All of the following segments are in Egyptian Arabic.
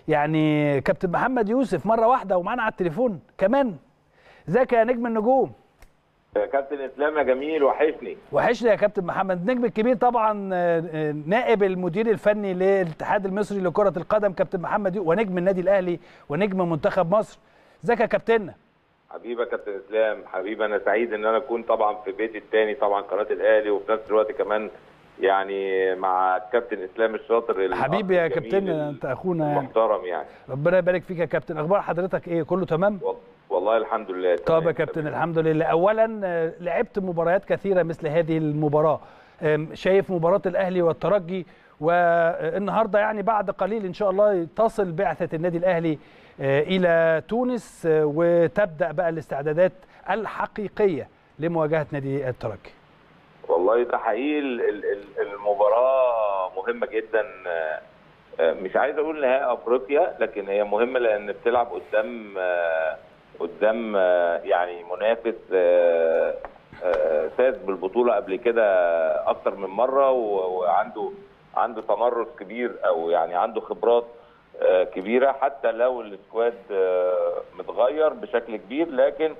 يعني كابتن محمد يوسف مره واحده ومعانا على التليفون كمان ازيك يا نجم النجوم يا كابتن اسلام يا جميل وحشني وحشني يا كابتن محمد النجم الكبير طبعا آه، آه، نائب المدير الفني للاتحاد المصري لكره القدم كابتن محمد يوسف ونجم النادي الاهلي ونجم منتخب مصر ازيك يا كابتننا حبيبي يا كابتن اسلام حبيبي انا سعيد ان انا اكون طبعا في بيتي الثاني طبعا قناه الاهلي وفي نفس الوقت كمان يعني مع الكابتن اسلام الشاطر حبيبي يا الأخ الجميل كابتننا انت اخونا يعني المحترم يعني ربنا يبارك فيك يا كابتن اخبار حضرتك ايه كله تمام و- والله الحمد لله طب تمام. يا كابتن الحمد لله اولا آه، لعبت مباريات كثيره مثل هذه المباراه آم، شايف مباراه الاهلي والترجي والنهارده يعني بعد قليل ان شاء الله تصل بعثه النادي الاهلي آه، الى تونس آه، وتبدا بقى الاستعدادات الحقيقيه لمواجهه نادي الترجي والله ده حقيقي ال- ال- ال- المباراة مهمة جدا آه، آه، مش عايز اقول نهائي افريقيا لكن هي مهمة لان بتلعب قدام آه، قدام آه، يعني منافس آه، آه، فاز بالبطولة قبل كده اكتر من مرة و- وعنده عنده تمرس كبير او يعني عنده خبرات آه، كبيرة حتى لو السكواد آه، متغير بشكل كبير لكن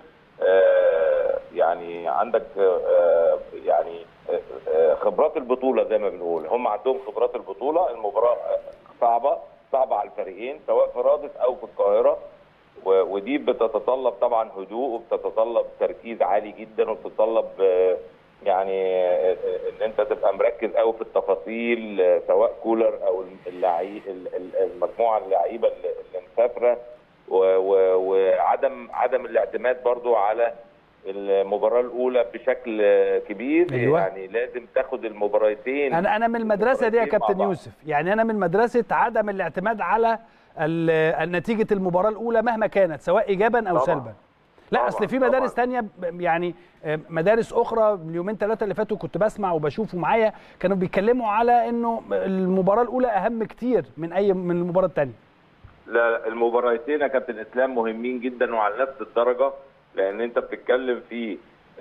آه، يعني عندك آه، يعني آه، آه، خبرات البطوله زي ما بنقول هم عندهم خبرات البطوله المباراه آه، صعبه صعبه على الفريقين سواء في رادس او في القاهره و- ودي بتتطلب طبعا هدوء وبتتطلب تركيز عالي جدا وبتتطلب آه، يعني آه، آه، ان انت تبقى مركز قوي في التفاصيل آه، سواء كولر او اللعيب المجموعه اللعيبه اللي اللي مسافره و- و- وعدم عدم الاعتماد برضو على المباراه الاولى بشكل كبير أيوة. يعني لازم تاخد المباراتين انا انا من المدرسه دي يا المباراتين مع كابتن بعض. يوسف يعني انا من مدرسه عدم الاعتماد على ال- نتيجه المباراه الاولى مهما كانت سواء ايجابا او طبعاً. سلبا لا طبعاً، اصل في طبعاً. مدارس تانية ب- يعني آه، مدارس اخرى اليومين ثلاثه اللي فاتوا كنت بسمع وبشوفه معايا كانوا بيتكلموا على انه المباراه الاولى اهم كتير من اي من المباراه الثانيه لا لا، المباراتين يا كابتن اسلام مهمين جدا وعلى نفس الدرجه لان انت بتتكلم في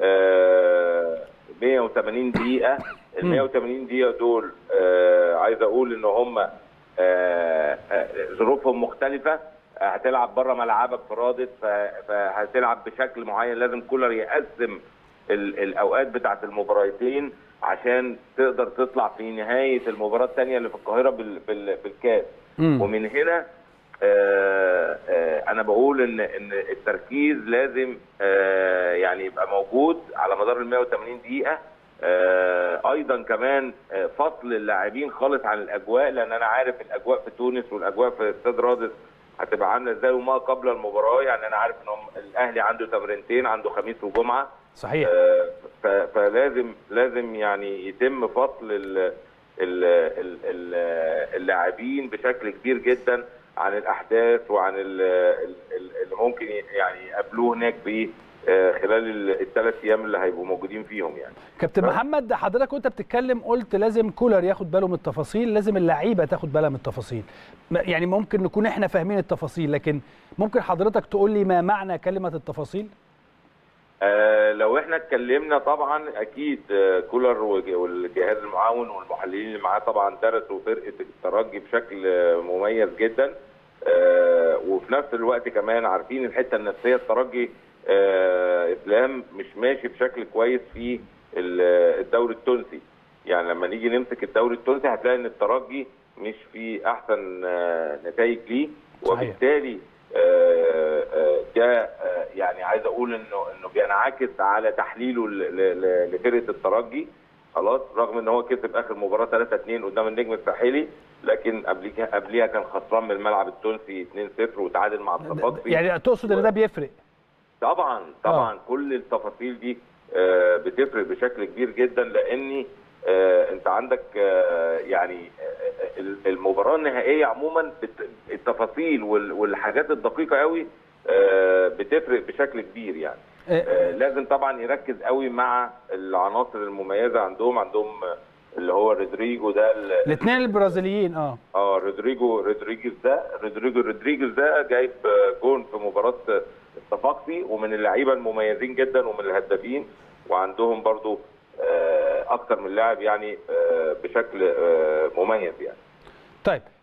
آه، 180 دقيقه ال 180 دقيقه دول آه، عايز اقول ان هم آه، آه، ظروفهم مختلفه آه، هتلعب بره ملعبك في رادس ف- فهتلعب بشكل معين لازم كولر يقسم ال- الاوقات بتاعت المباراتين عشان تقدر تطلع في نهايه المباراه الثانيه اللي في القاهره بال- بال- بالكاس مم. ومن هنا آه، آه، انا بقول ان ان التركيز لازم آه، يعني يبقى موجود على مدار ال 180 دقيقه آه، ايضا كمان آه، فصل اللاعبين خالص عن الاجواء لان انا عارف الاجواء في تونس والاجواء في استاد رادس هتبقى عامله ازاي وما قبل المباراه يعني انا عارف ان هم الاهلي عنده تمرينتين عنده خميس وجمعه صحيح آه، ف- فلازم لازم يعني يتم فصل ال- ال- ال- ال- اللاعبين بشكل كبير جدا عن الاحداث وعن ال- ال- ال- اللي ممكن يعني يقابلوه هناك في آه، خلال الثلاث ايام اللي هيبقوا موجودين فيهم يعني كابتن محمد حضرتك وانت بتتكلم قلت لازم كولر ياخد باله من التفاصيل لازم اللعيبه تاخد بالها من التفاصيل م- يعني ممكن نكون احنا فاهمين التفاصيل لكن ممكن حضرتك تقول لي ما معنى كلمه التفاصيل آه، لو احنا اتكلمنا طبعا اكيد آه، كولر وج- والجهاز المعاون والمحللين اللي معاه طبعا درسوا فرقه الترجي بشكل آه، مميز جدا آه، وفي نفس الوقت كمان عارفين الحته النفسيه الترجي آه، اسلام مش ماشي بشكل كويس في ال- الدوري التونسي يعني لما نيجي نمسك الدوري التونسي هتلاقي ان الترجي مش في احسن آه، نتائج ليه صحيح. وبالتالي آه، آه، ده آه، يعني عايز اقول انه انه بينعكس على تحليله ل- ل- لفرقه الترجي خلاص رغم ان هو كسب اخر مباراه 3 2 قدام النجم الساحلي لكن قبليها قبليها كان خسران من الملعب التونسي 2 0 وتعادل مع الصفاقسي يعني تقصد ان ده بيفرق طبعا طبعا كل التفاصيل دي آه، بتفرق بشكل كبير جدا لاني آه، انت عندك آه، يعني آه، المباراه النهائيه عموما بت- التفاصيل وال- والحاجات الدقيقه قوي آه، بتفرق بشكل كبير يعني آه، آه، لازم طبعا يركز قوي مع العناصر المميزه عندهم عندهم آه، اللي هو رودريجو ده ال- الاثنين البرازيليين اه اه رودريجو رودريجيز ده رودريجو رودريجيز ده جايب آه، جون في مباراه آه، الصفاقسي ومن اللعيبه المميزين جدا ومن الهدافين وعندهم برضو آه، اكتر من لاعب يعني آه، بشكل آه، مميز يعني طيب